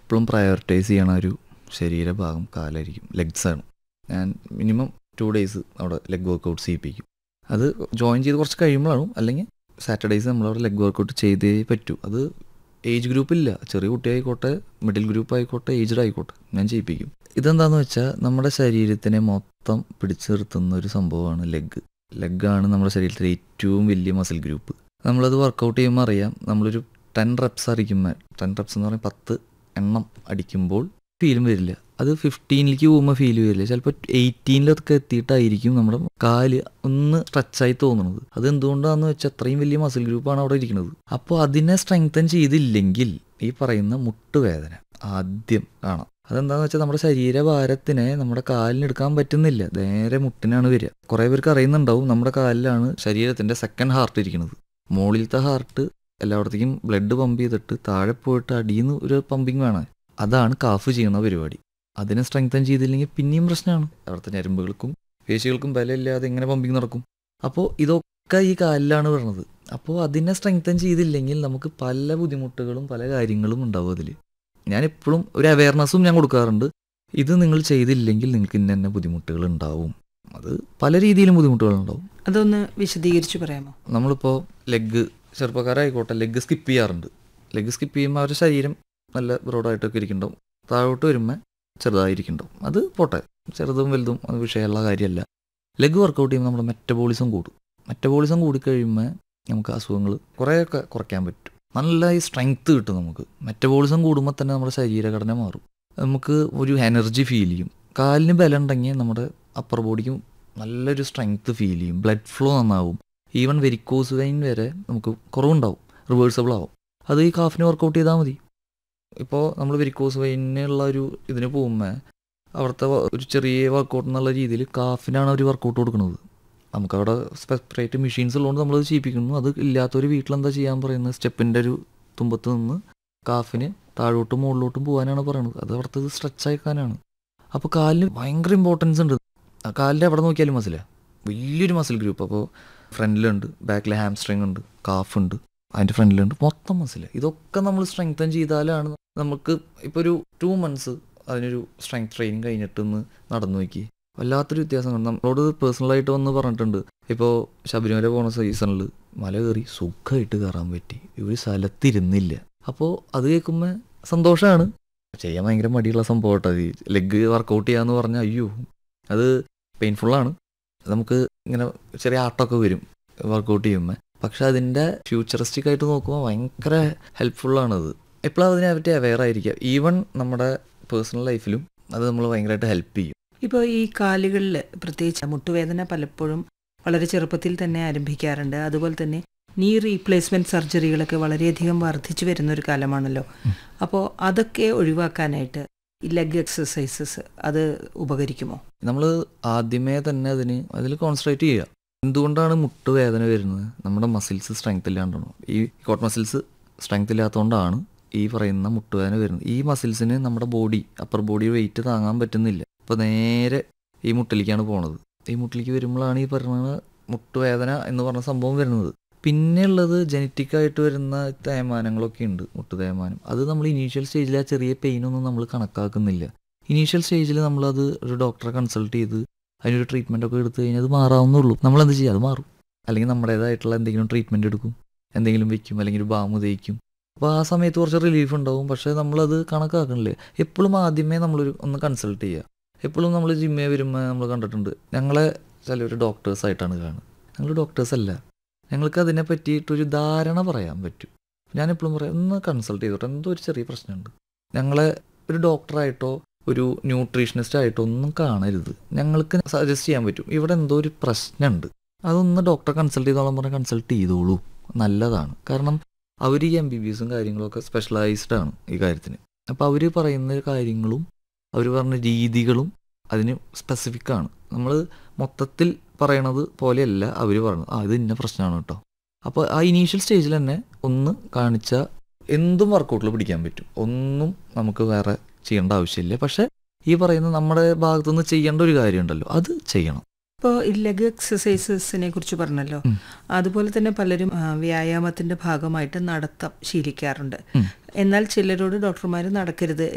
എപ്പോഴും പ്രയോറിറ്റൈസ് ചെയ്യണ ഒരു ശരീരഭാഗം കാലായിരിക്കും ലെഗ്സ് ആണ് ഞാൻ മിനിമം ടു ഡേയ്സ് അവിടെ ലെഗ് വർക്കൗട്ട് ചെയ്യിപ്പിക്കും അത് ജോയിൻ ചെയ്ത് കുറച്ച് കഴിയുമ്പോഴാണ് അല്ലെങ്കിൽ സാറ്റർഡേയ്സ് നമ്മളവിടെ ലെഗ് വർക്കൗട്ട് ചെയ്തേ പറ്റൂ അത് ഏജ് ഗ്രൂപ്പില്ല ചെറിയ കുട്ടിയായിക്കോട്ടെ മിഡിൽ ഗ്രൂപ്പ് ആയിക്കോട്ടെ ഏജ്ഡ് ആയിക്കോട്ടെ ഞാൻ ചെയ്യിപ്പിക്കും ഇതെന്താന്ന് വെച്ചാൽ നമ്മുടെ ശരീരത്തിനെ മൊത്തം പിടിച്ചു നിർത്തുന്ന ഒരു സംഭവമാണ് ലെഗ് ലെഗാണ് നമ്മുടെ ശരീരത്തിലെ ഏറ്റവും വലിയ മസിൽ ഗ്രൂപ്പ് നമ്മളത് വർക്കൗട്ട് ചെയ്യുമ്പോൾ അറിയാം നമ്മളൊരു ടെൻ റെപ്സ് അടിക്കുമ്പോൾ ടെൻ റെപ്സ് എന്ന് പറഞ്ഞാൽ പത്ത് എണ്ണം അടിക്കുമ്പോൾ ഫീലും വരില്ല അത് ഫിഫ്റ്റീനിലേക്ക് പോകുമ്പോൾ ഫീൽ വരില്ല ചിലപ്പോൾ എയ്റ്റീനിലൊക്കെ എത്തിയിട്ടായിരിക്കും നമ്മുടെ കാല് ഒന്ന് സ്ട്രെച്ചായി തോന്നുന്നത് അത് എന്തുകൊണ്ടാണെന്ന് വെച്ചാൽ അത്രയും വലിയ മസിൽ ഗ്രൂപ്പാണ് അവിടെ ഇരിക്കുന്നത് അപ്പോൾ അതിനെ സ്ട്രെങ്തൻ ചെയ്തില്ലെങ്കിൽ ഈ പറയുന്ന മുട്ടുവേദന ആദ്യം കാണാം അതെന്താന്ന് വെച്ചാൽ നമ്മുടെ ശരീരഭാരത്തിനെ നമ്മുടെ കാലിന് എടുക്കാൻ പറ്റുന്നില്ല നേരെ മുട്ടിനാണ് വരിക കുറേ പേർക്ക് അറിയുന്നുണ്ടാവും നമ്മുടെ കാലിലാണ് ശരീരത്തിന്റെ സെക്കൻഡ് ഹാർട്ട് ഇരിക്കുന്നത് മുകളിലത്തെ ഹാർട്ട് എല്ലായിടത്തേക്കും ബ്ലഡ് പമ്പ് ചെയ്തിട്ട് താഴെ പോയിട്ട് അടിയിൽ നിന്ന് ഒരു പമ്പിങ് വേണം അതാണ് കാഫ് ചെയ്യുന്ന പരിപാടി അതിനെ സ്ട്രെങ്തൻ ചെയ്തില്ലെങ്കിൽ പിന്നെയും പ്രശ്നമാണ് അവിടുത്തെ ഞരമ്പുകൾക്കും പേശികൾക്കും ബലമില്ലാതെ എങ്ങനെ പമ്പിങ് നടക്കും അപ്പോൾ ഇതൊക്കെ ഈ കാലിലാണ് വരുന്നത് അപ്പോൾ അതിനെ സ്ട്രെങ്തൻ ചെയ്തില്ലെങ്കിൽ നമുക്ക് പല ബുദ്ധിമുട്ടുകളും പല കാര്യങ്ങളും ഉണ്ടാവും അതിൽ ഞാൻ എപ്പോഴും ഒരു അവയർനെസ്സും ഞാൻ കൊടുക്കാറുണ്ട് ഇത് നിങ്ങൾ ചെയ്തില്ലെങ്കിൽ നിങ്ങൾക്ക് ഇന്ന തന്നെ ബുദ്ധിമുട്ടുകൾ ഉണ്ടാവും അത് പല രീതിയിലും ബുദ്ധിമുട്ടുകൾ ഉണ്ടാവും അതൊന്ന് വിശദീകരിച്ച് പറയാമോ നമ്മളിപ്പോൾ ലെഗ് ചെറുപ്പക്കാരായിക്കോട്ടെ ലെഗ് സ്കിപ്പ് ചെയ്യാറുണ്ട് ലെഗ് സ്കിപ്പ് ചെയ്യുമ്പോൾ അവരുടെ ശരീരം നല്ല ബ്രോഡായിട്ടൊക്കെ ഇരിക്കുന്നുണ്ടാവും താഴോട്ട് വരുമ്പോൾ ചെറുതായിരിക്കുന്നുണ്ടാവും അത് പോട്ടെ ചെറുതും വലുതും അത് വിഷയമുള്ള കാര്യമല്ല ലെഗ് വർക്കൗട്ട് ചെയ്യുമ്പോൾ നമ്മുടെ മെറ്റബോളിസം കൂടും മെറ്റബോളിസം കൂടിക്കഴിയുമ്പോൾ നമുക്ക് അസുഖങ്ങൾ കുറേയൊക്കെ കുറയ്ക്കാൻ പറ്റും നല്ല ഈ സ്ട്രെങ്ത് കിട്ടും നമുക്ക് മെറ്റബോളിസം കൂടുമ്പോൾ തന്നെ നമ്മുടെ ശരീരഘടന മാറും നമുക്ക് ഒരു എനർജി ഫീൽ ചെയ്യും കാലിന് ബലം ഉണ്ടെങ്കിൽ നമ്മുടെ അപ്പർ ബോഡിക്കും നല്ലൊരു സ്ട്രെങ്ത് ഫീൽ ചെയ്യും ബ്ലഡ് ഫ്ലോ നന്നാവും ഈവൻ വെരിക്കോസ് വെയിൻ വരെ നമുക്ക് കുറവുണ്ടാവും റിവേഴ്സബിൾ ആവും അത് ഈ കാഫിന് വർക്കൗട്ട് ചെയ്താൽ മതി ഇപ്പോൾ നമ്മൾ വെരിക്കോസ് വെയിനുള്ള ഒരു ഇതിന് പോകുമ്പോൾ അവിടുത്തെ ഒരു ചെറിയ വർക്കൗട്ട് എന്നുള്ള രീതിയിൽ കാഫിനാണ് അവർ വർക്കൗട്ട് കൊടുക്കുന്നത് നമുക്കവിടെ സെപ്പറേറ്റ് മെഷീൻസ് ഉള്ളതുകൊണ്ട് നമ്മളത് ചെയ്യിപ്പിക്കുന്നു അത് ഇല്ലാത്തൊരു വീട്ടിലെന്താ ചെയ്യാൻ പറയുന്നത് സ്റ്റെപ്പിൻ്റെ ഒരു തുമ്പത്ത് നിന്ന് കാഫിന് താഴോട്ടും മുകളിലോട്ടും പോകാനാണ് പറയുന്നത് അത് അവിടുത്തെ സ്ട്രെച്ച് ആക്കാനാണ് അപ്പോൾ കാലിന് ഭയങ്കര ഇമ്പോർട്ടൻസ് ഉണ്ട് ആ കാലിൻ്റെ എവിടെ നോക്കിയാലും മസിലാണ് വലിയൊരു മസിൽ ഗ്രൂപ്പ് അപ്പോൾ ഫ്രണ്ടിലുണ്ട് ബാക്കിൽ ഹാംസ്ട്രിങ് ഉണ്ട് കാഫ് ഉണ്ട് അതിൻ്റെ ഫ്രണ്ടിലുണ്ട് മൊത്തം മസിൽ ഇതൊക്കെ നമ്മൾ സ്ട്രെങ്തൻ ചെയ്താലാണ് നമുക്ക് ഇപ്പോൾ ഒരു ടു മന്ത്സ് അതിനൊരു സ്ട്രെങ്ത് ട്രെയിനിങ് കഴിഞ്ഞിട്ട് ഒന്ന് നടന്നു നോക്കി വല്ലാത്തൊരു വ്യത്യാസം കാണും നമ്മളോട് പേഴ്സണലായിട്ട് വന്ന് പറഞ്ഞിട്ടുണ്ട് ഇപ്പോൾ ശബരിമല പോണ സീസണിൽ മല കയറി സുഖമായിട്ട് കയറാൻ പറ്റി ഒരു സ്ഥലത്തിരുന്നില്ല അപ്പോൾ അത് കേൾക്കുമ്പോൾ സന്തോഷമാണ് ചെയ്യാൻ ഭയങ്കര മടിയുള്ള സംഭവം കേട്ടോ ഈ ലെഗ് വർക്കൗട്ട് ചെയ്യാന്ന് പറഞ്ഞാൽ അയ്യോ അത് പെയിൻഫുള്ളാണ് നമുക്ക് ഇങ്ങനെ ചെറിയ ആട്ടമൊക്കെ വരും വർക്കൗട്ട് ചെയ്യുമ്പോൾ പക്ഷെ അതിൻ്റെ ഫ്യൂച്ചറിസ്റ്റിക് ആയിട്ട് നോക്കുമ്പോൾ ഭയങ്കര ഹെൽപ്ഫുള്ളാണത് എപ്പോഴും അതിനെ പറ്റി അവെയർ ആയിരിക്കുക ഈവൻ നമ്മുടെ പേഴ്സണൽ ലൈഫിലും അത് നമ്മൾ ഭയങ്കരമായിട്ട് ഹെൽപ്പ് ചെയ്യും ഇപ്പോൾ ഈ കാലുകളിൽ പ്രത്യേകിച്ച് മുട്ടുവേദന പലപ്പോഴും വളരെ ചെറുപ്പത്തിൽ തന്നെ ആരംഭിക്കാറുണ്ട് അതുപോലെ തന്നെ നീ റീപ്ലേസ്മെൻറ്റ് സർജറികളൊക്കെ വളരെയധികം വർദ്ധിച്ചു വരുന്ന ഒരു കാലമാണല്ലോ അപ്പോൾ അതൊക്കെ ഒഴിവാക്കാനായിട്ട് ഈ ലെഗ് എക്സസൈസസ് അത് ഉപകരിക്കുമോ നമ്മൾ ആദ്യമേ തന്നെ അതിന് അതിൽ കോൺസെൻട്രേറ്റ് ചെയ്യുക എന്തുകൊണ്ടാണ് മുട്ടുവേദന വരുന്നത് നമ്മുടെ മസിൽസ് സ്ട്രെങ്ത് ഇല്ലാണ്ടാണോ ഈ കോട്ട് മസിൽസ് സ്ട്രെങ്ത് ഇല്ലാത്തതുകൊണ്ടാണ് ഈ പറയുന്ന മുട്ടുവേദന വരുന്നത് ഈ മസിൽസിന് നമ്മുടെ ബോഡി അപ്പർ ബോഡി വെയിറ്റ് താങ്ങാൻ പറ്റുന്നില്ല അപ്പോൾ നേരെ ഈ മുട്ടിലേക്കാണ് പോണത് ഈ മുട്ടിലേക്ക് വരുമ്പോഴാണ് ഈ പറയുന്ന മുട്ടുവേദന എന്ന് പറഞ്ഞ സംഭവം വരുന്നത് പിന്നെ ഉള്ളത് ജനറ്റിക് ആയിട്ട് വരുന്ന തേയ്മാനങ്ങളൊക്കെ ഉണ്ട് മുട്ടു തേയ്മാനം അത് നമ്മൾ ഇനീഷ്യൽ സ്റ്റേജിൽ ആ ചെറിയ പെയിനൊന്നും നമ്മൾ കണക്കാക്കുന്നില്ല ഇനീഷ്യൽ സ്റ്റേജിൽ നമ്മളത് ഒരു ഡോക്ടറെ കൺസൾട്ട് ചെയ്ത് അതിനൊരു ട്രീറ്റ്മെൻ്റ് ഒക്കെ എടുത്തു കഴിഞ്ഞാൽ അത് മാറാവുന്നുള്ളൂ നമ്മൾ എന്ത് ചെയ്യുക അത് മാറും അല്ലെങ്കിൽ നമ്മുടേതായിട്ടുള്ള എന്തെങ്കിലും ട്രീറ്റ്മെൻറ്റ് എടുക്കും എന്തെങ്കിലും വെക്കും അല്ലെങ്കിൽ ഒരു ബാമ് തേക്കും അപ്പോൾ ആ സമയത്ത് കുറച്ച് റിലീഫ് ഉണ്ടാവും പക്ഷേ നമ്മളത് കണക്കാക്കണില്ലേ എപ്പോഴും ആദ്യമേ നമ്മളൊരു ഒന്ന് കൺസൾട്ട് ചെയ്യുക എപ്പോഴും നമ്മൾ ജിമ്മേ വരുമ്പോൾ നമ്മൾ കണ്ടിട്ടുണ്ട് ഞങ്ങളെ ചിലവർ ഡോക്ടേഴ്സായിട്ടാണ് കാണുന്നത് ഞങ്ങൾ ഡോക്ടേഴ്സ് അല്ല ഞങ്ങൾക്ക് അതിനെ പറ്റിയിട്ടൊരു ധാരണ പറയാൻ പറ്റും ഞാൻ എപ്പോഴും പറയാം ഒന്ന് കൺസൾട്ട് ചെയ്തോട്ടെ എന്തോ ഒരു ചെറിയ പ്രശ്നമുണ്ട് ഞങ്ങളെ ഒരു ഡോക്ടറായിട്ടോ ഒരു ന്യൂട്രീഷനിസ്റ്റ് ആയിട്ടോ ഒന്നും കാണരുത് ഞങ്ങൾക്ക് സജസ്റ്റ് ചെയ്യാൻ പറ്റും ഇവിടെ എന്തോ ഒരു പ്രശ്നമുണ്ട് അതൊന്ന് ഡോക്ടറെ കൺസൾട്ട് ചെയ്തോളാൻ പറഞ്ഞാൽ കൺസൾട്ട് ചെയ്തോളൂ നല്ലതാണ് കാരണം അവർ ഈ എം ബി ബി എസും കാര്യങ്ങളൊക്കെ സ്പെഷ്യലൈസ്ഡ് ആണ് ഈ കാര്യത്തിന് അപ്പോൾ അവർ പറയുന്ന കാര്യങ്ങളും അവർ പറഞ്ഞ രീതികളും അതിന് സ്പെസിഫിക് ആണ് നമ്മൾ മൊത്തത്തിൽ പറയണത് പോലെയല്ല അവർ പറയുന്നത് ആ ഇത് ഇന്ന പ്രശ്നമാണ് കേട്ടോ അപ്പോൾ ആ ഇനീഷ്യൽ സ്റ്റേജിൽ തന്നെ ഒന്ന് കാണിച്ച എന്തും വർക്കൗട്ടിൽ പിടിക്കാൻ പറ്റും ഒന്നും നമുക്ക് വേറെ ചെയ്യേണ്ട ആവശ്യമില്ല പക്ഷെ ഈ പറയുന്ന നമ്മുടെ ഭാഗത്തുനിന്ന് ചെയ്യേണ്ട ഒരു കാര്യമുണ്ടല്ലോ അത് ചെയ്യണം ഇപ്പോൾ ഈ ലെഗ് എക്സസൈസസിനെ കുറിച്ച് പറഞ്ഞല്ലോ ഉം. അതുപോലെ തന്നെ പലരും ആ, വ്യായാമത്തിന്റെ ഭാഗമായിട്ട് നടത്തം ശീലിക്കാറുണ്ട് ഉം. എന്നാൽ ചിലരോട് ഡോക്ടർമാർ നടക്കരുത്